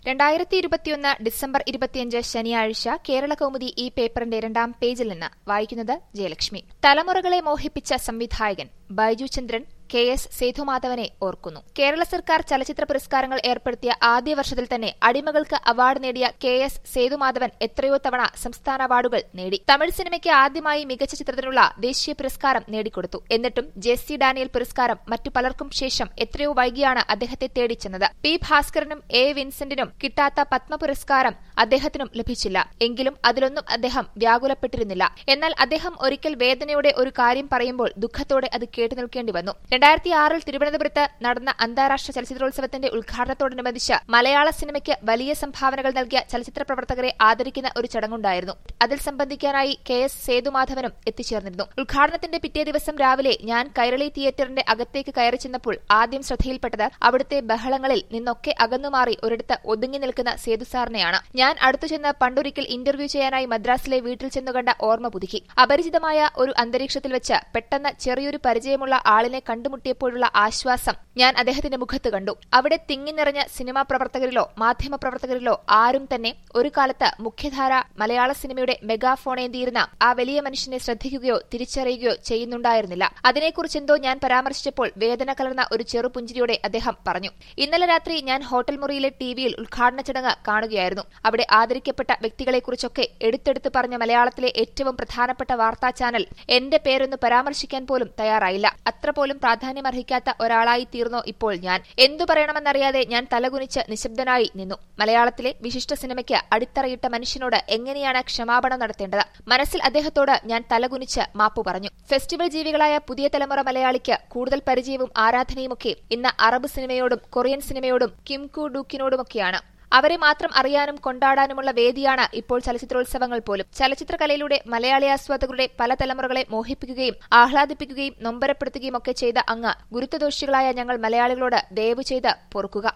രണ്ടായിരത്തി ഇരുപത്തിയൊന്ന് ഡിസംബർ ഇരുപത്തിയഞ്ച് ശനിയാഴ്ച കേരള കൗമുദി ഈ പേപ്പറിന്റെ രണ്ടാം പേജിൽ നിന്ന് വായിക്കുന്നത് ജയലക്ഷ്മി തലമുറകളെ മോഹിപ്പിച്ച സംവിധായകൻ ബൈജു ചന്ദ്രൻ കെ എസ് സേതുമാധവനെ ഓർക്കുന്നു കേരള സർക്കാർ ചലച്ചിത്ര പുരസ്കാരങ്ങൾ ഏർപ്പെടുത്തിയ ആദ്യ വർഷത്തിൽ തന്നെ അടിമകൾക്ക് അവാർഡ് നേടിയ കെ എസ് സേതുമാധവൻ എത്രയോ തവണ സംസ്ഥാന അവാർഡുകൾ നേടി തമിഴ് സിനിമയ്ക്ക് ആദ്യമായി മികച്ച ചിത്രത്തിനുള്ള ദേശീയ പുരസ്കാരം നേടിക്കൊടുത്തു എന്നിട്ടും ജെ സി ഡാനിയൽ പുരസ്കാരം മറ്റു പലർക്കും ശേഷം എത്രയോ വൈകിയാണ് അദ്ദേഹത്തെ തേടിച്ചെന്നത് പി ഭാസ്കരനും എ വിൻസെന്റിനും കിട്ടാത്ത പത്മ പുരസ്കാരം അദ്ദേഹത്തിനും ലഭിച്ചില്ല എങ്കിലും അതിലൊന്നും അദ്ദേഹം വ്യാകുലപ്പെട്ടിരുന്നില്ല എന്നാൽ അദ്ദേഹം ഒരിക്കൽ വേദനയോടെ ഒരു കാര്യം പറയുമ്പോൾ ദുഃഖത്തോടെ അത് കേട്ടു നിൽക്കേണ്ടി വന്നു രണ്ടായിരത്തി ആറിൽ തിരുവനന്തപുരത്ത് നടന്ന അന്താരാഷ്ട്ര ചലച്ചിത്രോത്സവത്തിന്റെ ഉദ്ഘാടനത്തോടനുബന്ധിച്ച് മലയാള സിനിമയ്ക്ക് വലിയ സംഭാവനകൾ നൽകിയ ചലച്ചിത്ര പ്രവർത്തകരെ ആദരിക്കുന്ന ഒരു ചടങ്ങുണ്ടായിരുന്നു അതിൽ സംബന്ധിക്കാനായി കെ എസ് സേതുമാധവനും എത്തിച്ചേർന്നിരുന്നു ഉദ്ഘാടനത്തിന്റെ പിറ്റേ ദിവസം രാവിലെ ഞാൻ കൈരളി തിയേറ്ററിന്റെ അകത്തേക്ക് കയറി ചെന്നപ്പോൾ ആദ്യം ശ്രദ്ധയിൽപ്പെട്ടത് അവിടുത്തെ ബഹളങ്ങളിൽ നിന്നൊക്കെ അകന്നുമാറി ഒരിടത്ത് ഒതുങ്ങി നിൽക്കുന്ന സേതുസാറിനെയാണ് ഞാൻ അടുത്തു ചെന്ന് പണ്ടൊരിക്കൽ ഇന്റർവ്യൂ ചെയ്യാനായി മദ്രാസിലെ വീട്ടിൽ ചെന്നു കണ്ട ഓർമ്മ പുതുക്കി അപരിചിതമായ ഒരു അന്തരീക്ഷത്തിൽ വെച്ച് പെട്ടെന്ന് ചെറിയൊരു പരിചയമുള്ള ആളിനെ കണ്ടുമുട്ടിയപ്പോഴുള്ള ആശ്വാസം ഞാൻ അദ്ദേഹത്തിന്റെ മുഖത്ത് കണ്ടു അവിടെ തിങ്ങി നിറഞ്ഞ സിനിമാ പ്രവർത്തകരിലോ മാധ്യമ പ്രവർത്തകരിലോ ആരും തന്നെ ഒരു കാലത്ത് മുഖ്യധാര മലയാള സിനിമയുടെ മെഗാഫോണേന്തിയിരുന്ന ആ വലിയ മനുഷ്യനെ ശ്രദ്ധിക്കുകയോ തിരിച്ചറിയുകയോ ചെയ്യുന്നുണ്ടായിരുന്നില്ല അതിനെക്കുറിച്ച് എന്തോ ഞാൻ പരാമർശിച്ചപ്പോൾ വേദന കലർന്ന ഒരു ചെറുപുഞ്ചിരിയോടെ അദ്ദേഹം പറഞ്ഞു ഇന്നലെ രാത്രി ഞാൻ ഹോട്ടൽ മുറിയിലെ ടിവിയിൽ ഉദ്ഘാടന ചടങ്ങ് കാണുകയായിരുന്നു അവിടെ ആദരിക്കപ്പെട്ട വ്യക്തികളെക്കുറിച്ചൊക്കെ എടുത്തെടുത്ത് പറഞ്ഞ മലയാളത്തിലെ ഏറ്റവും പ്രധാനപ്പെട്ട വാർത്താ ചാനൽ എന്റെ പേരൊന്ന് പരാമർശിക്കാൻ പോലും തയ്യാറായില്ല അത്ര പോലും പ്രാധാന്യമർഹിക്കാത്ത ഒരാളായി തീർന്നോ ഇപ്പോൾ ഞാൻ എന്തു പറയണമെന്നറിയാതെ ഞാൻ തലകുനിച്ച് നിശബ്ദനായി നിന്നു മലയാളത്തിലെ വിശിഷ്ട സിനിമയ്ക്ക് അടിത്തറയിട്ട മനുഷ്യനോട് എങ്ങനെയാണ് ക്ഷമാപണം നടത്തേണ്ടത് മനസ്സിൽ അദ്ദേഹത്തോട് ഞാൻ തലകുനിച്ച് മാപ്പു പറഞ്ഞു ഫെസ്റ്റിവൽ ജീവികളായ പുതിയ തലമുറ മലയാളിക്ക് കൂടുതൽ പരിചയവും ആരാധനയുമൊക്കെ ഇന്ന് അറബ് സിനിമയോടും കൊറിയൻ സിനിമയോടും കിംകു ഡൂക്കിനോടുമൊക്കെയാണ് അവരെ മാത്രം അറിയാനും കൊണ്ടാടാനുമുള്ള വേദിയാണ് ഇപ്പോൾ ചലച്ചിത്രോത്സവങ്ങൾ പോലും ചലച്ചിത്രകലയിലൂടെ മലയാളി ആസ്വാദകരുടെ പല തലമുറകളെ മോഹിപ്പിക്കുകയും ആഹ്ലാദിപ്പിക്കുകയും നൊമ്പരപ്പെടുത്തുകയും ഒക്കെ ചെയ്ത അങ്ങ് ഗുരുത്വദോഷികളായ ഞങ്ങൾ മലയാളികളോട് ദയവു ചെയ്ത് പൊറുക്കുക